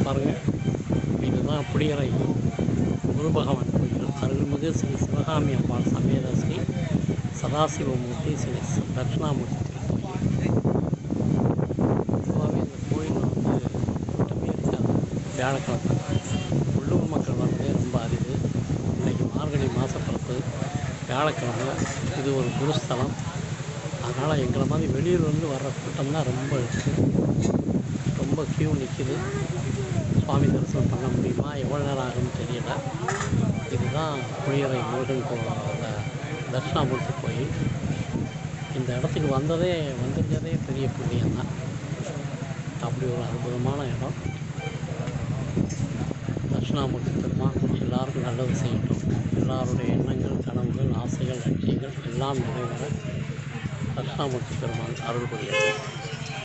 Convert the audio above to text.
பாருங்கள் இதுதான் புளியரை குரு பகவான் கோயில் அருள்மிகு ஸ்ரீ சிவகாமி அம்பாள் சமேத ஸ்ரீ சதாசிவமூர்த்தி ஸ்ரீ ச- தட்சிணாமூர்த்தி திருக்கோயில் பொதுவாகவே இந்த கோயில் வந்து கூட்டமே இருக்காது வியாழக்கிழமை உள்ளூர் மக்கள் வர்றதே ரொம்ப அரிது இன்றைக்கி மார்கழி மாதப்பிறப்பு வியாழக்கிழமை இது ஒரு குருஸ்தலம் அதனால் எங்களை மாதிரி வெளியூர்லேருந்து வர்ற கூட்டம் தான் ரொம்ப இருக்குது ரொம்ப க்யூ நிற்கிது சுவாமி தரிசனம் பண்ண முடியுமா எவ்வளோ நேரம் ஆகும்னு தெரியல இதுதான் புளியரை முருகன் கோவில் தட்சிணாமூர்த்தி கோயில் இந்த இடத்துக்கு வந்ததே வந்திருந்ததே பெரிய புண்ணியம் தான் அப்படி ஒரு அற்புதமான இடம் தட்சிணாமூர்த்தி பெருமான் எல்லாருக்கும் நல்லது செய்யட்டும் எல்லாருடைய எண்ணங்கள் கனவுகள் ஆசைகள் லட்சியங்கள் எல்லாம் நிறைவேற தட்சிணாமூர்த்தி பெருமான் அருள் புரியட்டும்